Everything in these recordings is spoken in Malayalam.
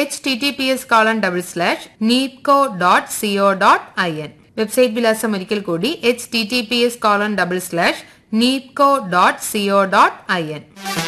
H T T P S colon double slash neetco dot CO dot I N website വിലാസം ഒരിക്കൽ കൂടി H T T P S colon double slash neetco dot CO dot I N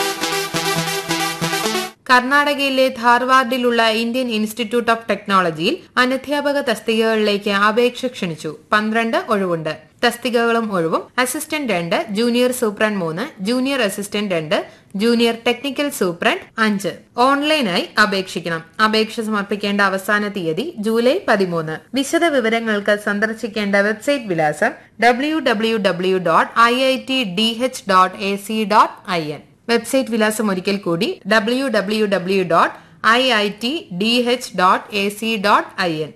കർണാടകയിലെ ധാർവാർഡിലുള്ള ഇന്ത്യൻ ഇൻസ്റ്റിറ്റ്യൂട്ട് ഓഫ് ടെക്നോളജിയിൽ അനധ്യാപക തസ്തികകളിലേക്ക് അപേക്ഷ ക്ഷണിച്ചു പന്ത്രണ്ട് ഒഴിവുണ്ട് തസ്തികകളും ഒഴിവും അസിസ്റ്റന്റ് രണ്ട് ജൂനിയർ സൂപ്രണ്ട് മൂന്ന് ജൂനിയർ അസിസ്റ്റന്റ് രണ്ട് ജൂനിയർ ടെക്നിക്കൽ സൂപ്രണ്ട് അഞ്ച് ഓൺലൈനായി അപേക്ഷിക്കണം അപേക്ഷ സമർപ്പിക്കേണ്ട അവസാന തീയതി ജൂലൈ പതിമൂന്ന് വിശദ വിവരങ്ങൾക്ക് സന്ദർശിക്കേണ്ട വെബ്സൈറ്റ് വിലാസം W W W dot I I T D H dot A C dot I N website വിലാസം ഒരിക്കൽ കൂടി W W W dot I I T D H dot A C dot I N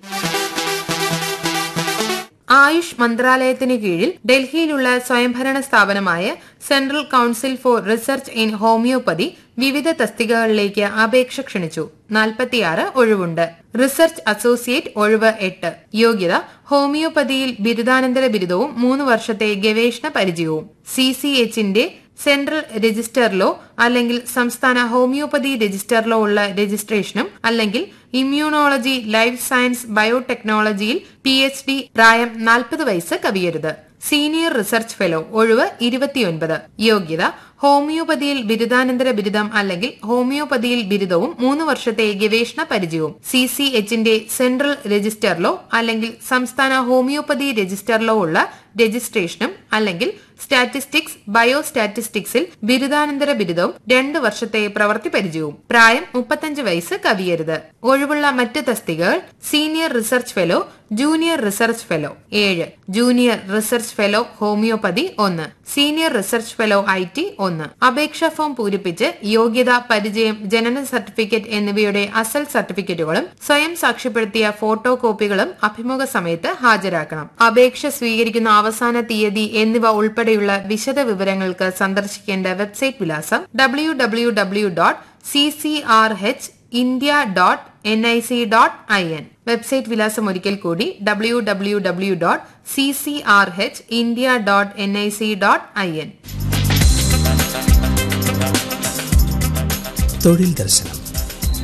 Ayush മന്ത്രാലയത്തിന് കീഴിൽ ഡൽഹിയിലുള്ള സ്വയംഭരണ സ്ഥാപനമായ central council for research in homoeopathy വിവിധ തസ്തികകളിലേക്ക് അപേക്ഷ ക്ഷണിച്ചു നാൽപ്പത്തിയാറ് ഒഴിവുണ്ട് റിസർച്ച് അസോസിയേറ്റ് ഒഴിവ് എട്ട് യോഗ്യത ഹോമിയോപ്പതിയിൽ ബിരുദാനന്തര ബിരുദവും മൂന്ന് വർഷത്തെ ഗവേഷണ പരിചയവും സി സി എച്ചിന്റെ സെൻട്രൽ രജിസ്റ്ററിലോ അല്ലെങ്കിൽ സംസ്ഥാന ഹോമിയോപ്പതി രജിസ്റ്ററിലോ ഉള്ള രജിസ്ട്രേഷനും അല്ലെങ്കിൽ ഇമ്മ്യൂണോളജി ലൈഫ് സയൻസ് ബയോടെക്നോളജിയിൽ പി എച്ച് ഡി പ്രായം നാൽപ്പത് വയസ്സ് കവിയരുത് സീനിയർ റിസർച്ച് ഫെലോ ഒഴിവ് ഇരുപത്തിയൊൻപത് യോഗ്യത ഹോമിയോപ്പതിയിൽ ബിരുദാനന്തര ബിരുദം അല്ലെങ്കിൽ ഹോമിയോപ്പതിയിൽ ബിരുദവും മൂന്ന് വർഷത്തെ ഗവേഷണ പരിചയവും സി സി എച്ചിന്റെ സെൻട്രൽ രജിസ്റ്ററിലോ അല്ലെങ്കിൽ സംസ്ഥാന ഹോമിയോപ്പതി രജിസ്റ്ററിലോ ഉള്ള രജിസ്ട്രേഷനും അല്ലെങ്കിൽ സ്റ്റാറ്റിസ്റ്റിക്സ് ബയോ സ്റ്റാറ്റിസ്റ്റിക്സിൽ ബിരുദാനന്തര ബിരുദവും രണ്ട് വർഷത്തെ പ്രവൃത്തി പരിചയവും പ്രായം മുപ്പത്തഞ്ച് വയസ്സ് കവിയരുത് ഒഴിവുള്ള മറ്റ് തസ്തികകൾ senior research fellow junior research fellow ഏഴ് ജൂനിയർ റിസർച്ച് ഫെലോ ഹോമിയോപ്പതി ഒന്ന് senior research fellow I T ഒന്ന് അപേക്ഷാ ഫോം പൂരിപ്പിച്ച് യോഗ്യത പരിചയം ജനന സർട്ടിഫിക്കറ്റ് എന്നിവയുടെ അസൽ സർട്ടിഫിക്കറ്റുകളും സ്വയം സാക്ഷ്യപ്പെടുത്തിയ ഫോട്ടോ കോപ്പികളും അഭിമുഖ സമയത്ത് ഹാജരാക്കണം അപേക്ഷ സ്വീകരിക്കുന്ന അവസാന തീയതി എന്നിവ ഉൾപ്പെടെയുള്ള വിശദ വിവരങ്ങൾക്ക് സന്ദർശിക്കേണ്ട വെബ്സൈറ്റ് വിലാസം W W W dot C C R H India dot N I C dot I N website വിലാസം ഒരിക്കൽ കൂടി W W W dot C C R H India dot N I C dot I N തൊഴിൽ ദർശനം